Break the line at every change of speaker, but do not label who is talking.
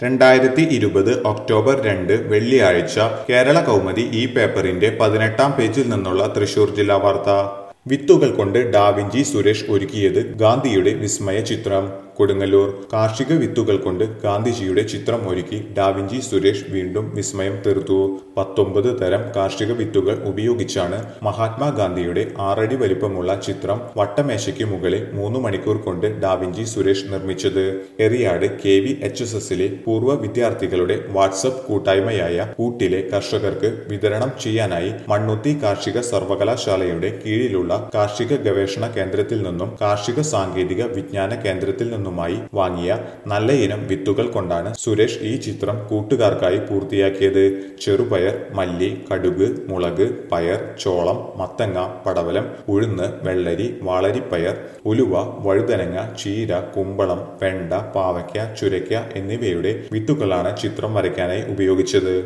രണ്ടായിരത്തി ഇരുപത് ഒക്ടോബർ രണ്ട് വെള്ളിയാഴ്ച കേരള കൗമുദി ഈ പേപ്പറിന്റെ പതിനെട്ടാം പേജിൽ നിന്നുള്ള തൃശൂർ ജില്ലാ വാർത്ത വിത്തുകൾ കൊണ്ട് ഡാവിഞ്ചി സുരേഷ് ഒരുക്കിയത് ഗാന്ധിയുടെ വിസ്മയ ചിത്രം കൊടുങ്ങല്ലൂർ കാർഷിക വിത്തുകൾ കൊണ്ട് ഗാന്ധിജിയുടെ ചിത്രം ഒരുക്കി ഡാവിഞ്ചി സുരേഷ് വീണ്ടും വിസ്മയം തീർത്തു പത്തൊമ്പത് തരം കാർഷിക വിത്തുകൾ ഉപയോഗിച്ചാണ് മഹാത്മാഗാന്ധിയുടെ ആറടി വലിപ്പമുള്ള ചിത്രം വട്ടമേശയ്ക്ക് മുകളിൽ മൂന്ന് മണിക്കൂർ കൊണ്ട് ഡാവിഞ്ചി സുരേഷ് നിർമ്മിച്ചത് Eriyad K V H S എസിലെ പൂർവ്വ വിദ്യാർത്ഥികളുടെ വാട്സപ്പ് കൂട്ടായ്മയായ കൂട്ടിലെ കർഷകർക്ക് വിതരണം ചെയ്യാനായി മണ്ണുത്തി കാർഷിക സർവകലാശാലയുടെ കീഴിലുള്ള കാർഷിക ഗവേഷണ കേന്ദ്രത്തിൽ നിന്നും കാർഷിക സാങ്കേതിക വിജ്ഞാന കേന്ദ്രത്തിൽ നിന്നുമായി വാങ്ങിയ നല്ല ഇനം വിത്തുകൾ കൊണ്ടാണ് സുരേഷ് ഈ ചിത്രം കൂട്ടുകാർക്കായി പൂർത്തിയാക്കിയത് ചെറുപയർ മല്ലി കടുക് മുളക് പയർ ചോളം മത്തങ്ങ പടവലം ഉഴുന്ന് വെള്ളരി വാളരിപ്പയർ ഉലുവ വഴുതനങ്ങ ചീര കുമ്പളം വെണ്ട പാവയ്ക്ക ചുരയ്ക്ക എന്നിവയുടെ വിത്തുകളാണ് ചിത്രം വരയ്ക്കാനായി ഉപയോഗിച്ചത്